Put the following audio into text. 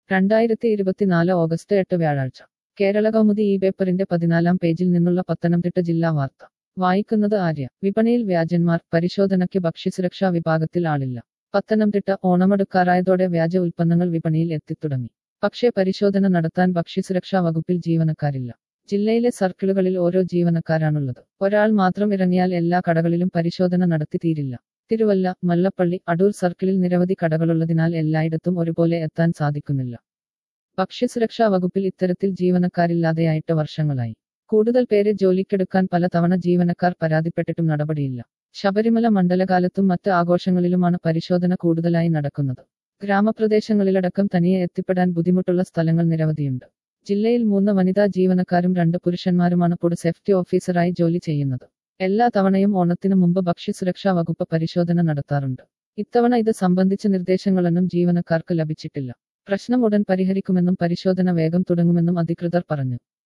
രണ്ടായിരത്തി ഇരുപത്തിനാല് ഓഗസ്റ്റ് എട്ട് വ്യാഴാഴ്ച കേരള കൗമുദി ഈ പേപ്പറിന്റെ പതിനാലാം പേജിൽ നിന്നുള്ള പത്തനംതിട്ട ജില്ലാ വാർത്ത വായിക്കുന്നത് ആര്യ വിപണിയിൽ വ്യാജന്മാർ പരിശോധനയ്ക്ക് ഭക്ഷ്യസുരക്ഷാ വിഭാഗത്തിൽ ആളില്ല പത്തനംതിട്ട ഓണമെടുക്കാറായതോടെ വ്യാജ ഉൽപ്പന്നങ്ങൾ വിപണിയിൽ എത്തിത്തുടങ്ങി പക്ഷേ പരിശോധന നടത്താൻ ഭക്ഷ്യസുരക്ഷാ വകുപ്പിൽ ജീവനക്കാരില്ല ജില്ലയിലെ സർക്കിളുകളിൽ ഓരോ ജീവനക്കാരാണുള്ളത് ഒരാൾ മാത്രം ഇറങ്ങിയാൽ എല്ലാ കടകളിലും പരിശോധന നടത്തി തീരില്ല തിരുവല്ല മല്ലപ്പള്ളി അടൂർ സർക്കിളിൽ നിരവധി കടകളുള്ളതിനാൽ എല്ലായിടത്തും ഒരുപോലെ എത്താൻ സാധിക്കുന്നില്ല ഭക്ഷ്യസുരക്ഷാ വകുപ്പിൽ ഇത്തരത്തിൽ ജീവനക്കാരില്ലാതെയായിട്ട് വർഷങ്ങളായി കൂടുതൽ പേരെ ജോലിക്കെടുക്കാൻ പലതവണ ജീവനക്കാർ പരാതിപ്പെട്ടിട്ടും നടപടിയില്ല ശബരിമല മണ്ഡലകാലത്തും മറ്റ് ആഘോഷങ്ങളിലുമാണ് പരിശോധന കൂടുതലായി നടക്കുന്നത് ഗ്രാമപ്രദേശങ്ങളിലടക്കം തനിയെ എത്തിപ്പെടാൻ ബുദ്ധിമുട്ടുള്ള സ്ഥലങ്ങൾ നിരവധിയുണ്ട് ജില്ലയിൽ മൂന്ന് വനിതാ ജീവനക്കാരും രണ്ട് പുരുഷന്മാരുമാണ് ഫുഡ് സേഫ്റ്റി ഓഫീസറായി ജോലി ചെയ്യുന്നത് എല്ലാ തവണയും ഓണത്തിനു മുമ്പ് ഭക്ഷ്യസുരക്ഷാ വകുപ്പ് പരിശോധന നടത്താറുണ്ട് ഇത്തവണ ഇത് സംബന്ധിച്ച നിർദ്ദേശങ്ങളൊന്നും ജീവനക്കാർക്ക് ലഭിച്ചിട്ടില്ല പ്രശ്നം ഉടൻ പരിഹരിക്കുമെന്നും പരിശോധന വേഗം തുടങ്ങുമെന്നും അധികൃതർ പറഞ്ഞു